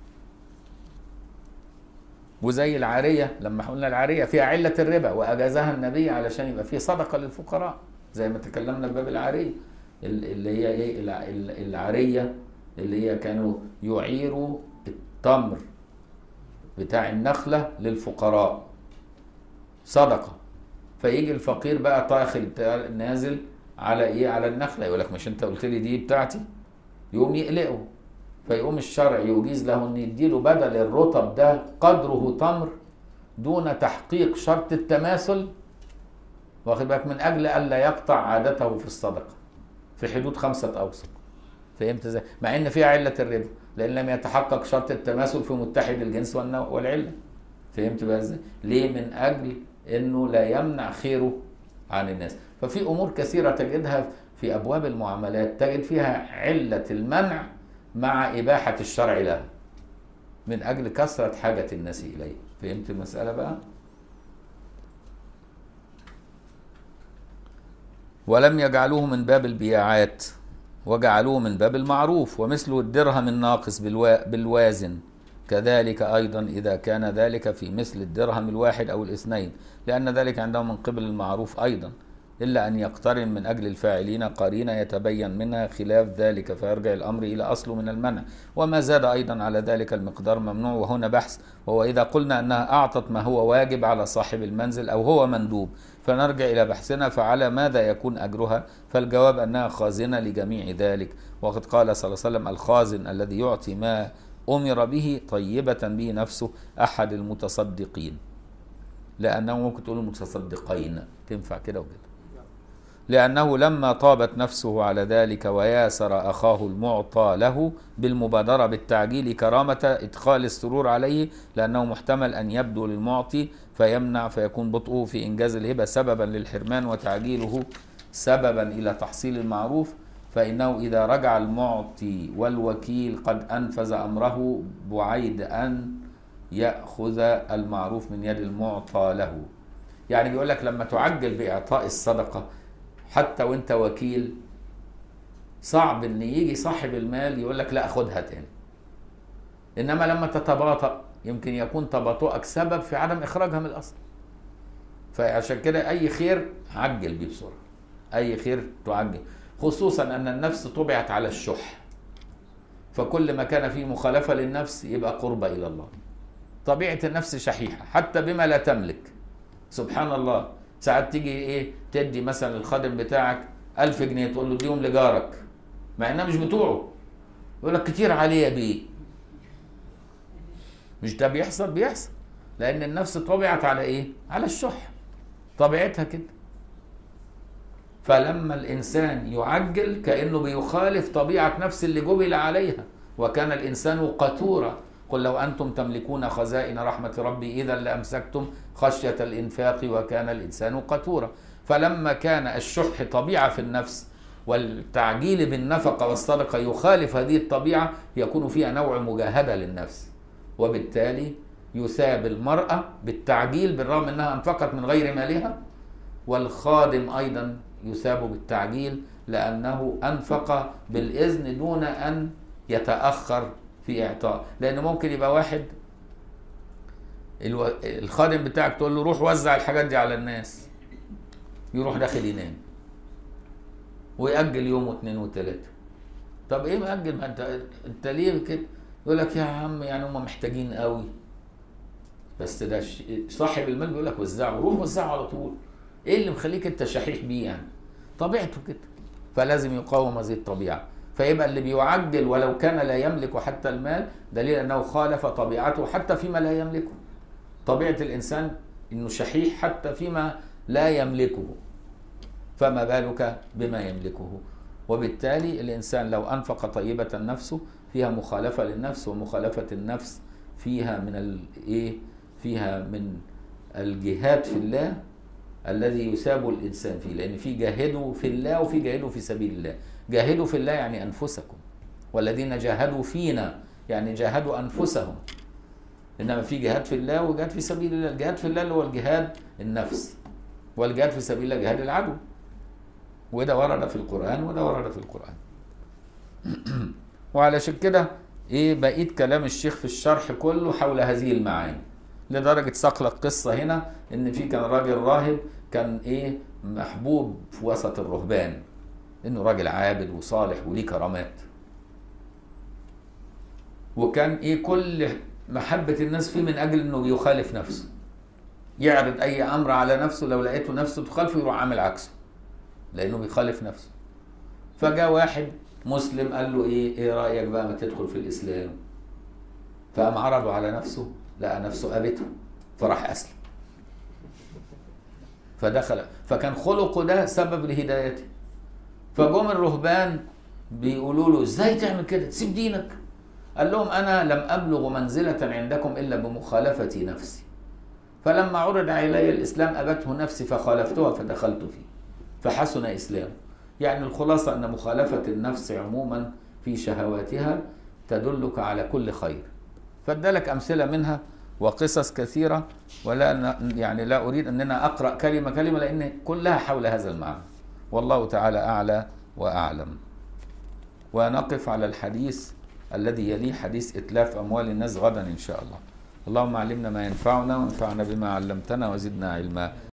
[SPEAKER 1] وزي العارية لما قلنا العارية فيها علة الربا وأجازها النبي علشان يبقى فيه صدقة للفقراء زي ما تكلمنا في باب العارية اللي هي ايه العارية اللي هي كانوا يعيروا التمر بتاع النخلة للفقراء صدقة فيجي الفقير بقى طاخل نازل على ايه على النخلة يقول لك مش انت قلت لي دي بتاعتي يقوم يقلقه فيقوم الشرع يجيز له ان يديله بدل الرطب ده قدره تمر دون تحقيق شرط التماثل واخد بالك من اجل الا يقطع عادته في الصدقه في حدود خمسه اوسق فهمت ازاي؟ مع ان فيها عله الربا لان لم يتحقق شرط التماثل في متحد الجنس والعله فهمت بقى ازاي؟ ليه؟ من اجل انه لا يمنع خيره عن الناس ففي امور كثيره تجدها في ابواب المعاملات تجد فيها عله المنع مع اباحه الشرع لها من اجل كثره حاجه الناس اليه فهمت المساله بقى ولم يجعلوه من باب البياعات وجعلوه من باب المعروف ومثل الدرهم الناقص بالوا... بالوازن كذلك أيضا إذا كان ذلك في مثل الدرهم الواحد أو الاثنين لأن ذلك عندهم من قبل المعروف أيضا إلا أن يقترن من أجل الفاعلين قرينة يتبين منها خلاف ذلك فيرجع الأمر إلى أصله من المنع وما زاد أيضا على ذلك المقدار ممنوع وهنا بحث وهو إذا قلنا أنها أعطت ما هو واجب على صاحب المنزل أو هو مندوب فنرجع إلى بحثنا فعلى ماذا يكون أجرها فالجواب أنها خازنة لجميع ذلك وقد قال صلى الله عليه وسلم الخازن الذي يعطي ما أمر به طيبة به نفسه أحد المتصدقين لأنه ممكن تقول المتصدقين تنفع كده وكده لأنه لما طابت نفسه على ذلك وياسر أخاه المعطى له بالمبادرة بالتعجيل كرامة إدخال السرور عليه لأنه محتمل أن يبدو للمعطي فيمنع فيكون بطئه في إنجاز الهبة سببا للحرمان وتعجيله سببا إلى تحصيل المعروف فإنه إذا رجع المعطي والوكيل قد أنفذ أمره بعيد أن يأخذ المعروف من يد المعطى له يعني بيقول لك لما تعجل بإعطاء الصدقة حتى وانت وكيل صعب ان يجي صاحب المال يقول لك لا خدها تاني انما لما تتباطأ يمكن يكون تباطؤك سبب في عدم اخراجها من الاصل فعشان كده اي خير عجل بيه بسرعه اي خير تعجل خصوصا ان النفس طبعت على الشح فكل ما كان فيه مخالفه للنفس يبقى قربة الى الله طبيعه النفس شحيحه حتى بما لا تملك سبحان الله ساعات تيجي ايه تدي مثلا الخادم بتاعك ألف جنيه تقول له اديهم لجارك مع انها مش بتوعه يقول لك كتير عليه يا بيه مش ده بيحصل بيحصل لان النفس طبعت على ايه على الشح طبيعتها كده فلما الانسان يعجل كانه بيخالف طبيعه نفس اللي جبل عليها وكان الانسان قتورا قل لو انتم تملكون خزائن رحمه ربي اذا لامسكتم خشيه الانفاق وكان الانسان قتورا فلما كان الشح طبيعه في النفس والتعجيل بالنفقه والصدقه يخالف هذه الطبيعه يكون فيها نوع مجاهده للنفس وبالتالي يثاب المراه بالتعجيل بالرغم انها انفقت من غير مالها والخادم ايضا يثاب بالتعجيل لانه انفق بالاذن دون ان يتاخر في اعطاء لان ممكن يبقى واحد الو... الخادم بتاعك تقول له روح وزع الحاجات دي على الناس يروح داخل ينام ويأجل يوم واثنين وثلاثة طب ايه مأجل ما انت انت ليه كده يقول لك يا عم يعني هم محتاجين قوي بس ده ش... صاحب المال بيقول لك وزعه روح وزعه على طول ايه اللي مخليك انت شحيح بيه يعني طبيعته كده فلازم يقاوم هذه الطبيعه فيبقى اللي بيعجل ولو كان لا يملك حتى المال دليل انه خالف طبيعته حتى فيما لا يملكه طبيعه الانسان انه شحيح حتى فيما لا يملكه فما بالك بما يملكه وبالتالي الانسان لو انفق طيبه نفسه فيها مخالفه للنفس ومخالفه النفس فيها من الايه فيها من الجهاد في الله الذي يثاب الانسان فيه لان في جاهدوا في الله وفي جاهدوا في سبيل الله جاهدوا في الله يعني انفسكم والذين جاهدوا فينا يعني جاهدوا انفسهم انما في جهاد في الله وجهاد في سبيل الله الجهاد في الله اللي هو الجهاد النفس والجهاد في سبيل الله جهاد العدو وده ورد في القران وده ورد في القران وعلشان كده ايه بقيت كلام الشيخ في الشرح كله حول هذه المعاني لدرجة ساق لك قصة هنا إن في كان راجل راهب كان إيه محبوب في وسط الرهبان إنه راجل عابد وصالح وليه كرامات وكان إيه كل محبة الناس فيه من أجل إنه يخالف نفسه يعرض أي أمر على نفسه لو لقيته نفسه تخالفه يروح عامل عكسه لأنه بيخالف نفسه فجاء واحد مسلم قال له إيه إيه رأيك بقى ما تدخل في الإسلام فقام عرضه على نفسه لقى نفسه قابته فراح اسلم فدخل فكان خلقه ده سبب لهدايته فجم الرهبان بيقولوا له ازاي تعمل كده تسيب دينك قال لهم انا لم ابلغ منزله عندكم الا بمخالفه نفسي فلما عرض علي الإسلام أبته نفسي فخالفتها فدخلت فيه فحسن إسلامه يعني الخلاصة أن مخالفة النفس عموما في شهواتها تدلك على كل خير فادالك أمثلة منها وقصص كثيرة ولا ن- يعني لا أريد أننا أقرأ كلمة كلمة لأن كلها حول هذا المعنى والله تعالى أعلى وأعلم ونقف على الحديث الذي يليه حديث إتلاف أموال الناس غدا إن شاء الله اللهم علمنا ما ينفعنا وانفعنا بما علمتنا وزدنا علما